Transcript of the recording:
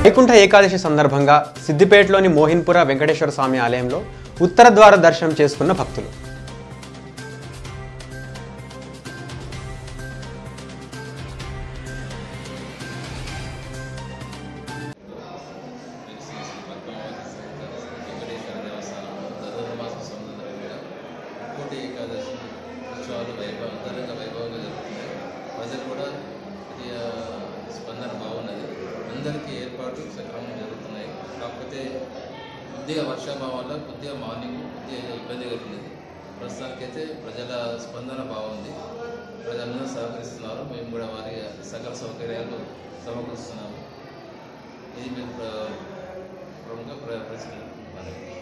వైకుంఠ ఏకాదశి సందర్భంగా సిద్దిపేటలోని మోహిన్పుర వెంకటేశ్వర స్వామి ఆలయంలో ఉత్తర ద్వార దర్శనం చేసుకున్న భక్తులు శ్రీ శ్రీ పద్మావతి వెంకటేశ్వర దేవస్థానం ధనుర్మాస సందర్భంగా ముక్కోటి ఏకాదశి ఉత్సవాలు వైభవ అంతరంగ వైభవంగా జరుగుతున్నాయి ప్రజలు కూడా ఇది ఆ, స్పందన బాగున్నది అందరికీ ఏర్పాట్లు సక్రమంగా జరుగుతున్నాయి కాకపోతే కొద్దిగా వర్షాభావం వల్ల కొద్దిగా మార్నింగ్ కొద్దిగా ఇబ్బంది కలిగింది ప్రస్తుతానికైతే ప్రజల స్పందన బాగుంది ప్రజలందరూ సహకరిస్తున్నారు మేము కూడా వారి సకల సౌకర్యాలు సమకూరుస్తున్నాము ఇది మేము ప్ర- ప్రముఖ ప్ర- ప్రశ్న మనకి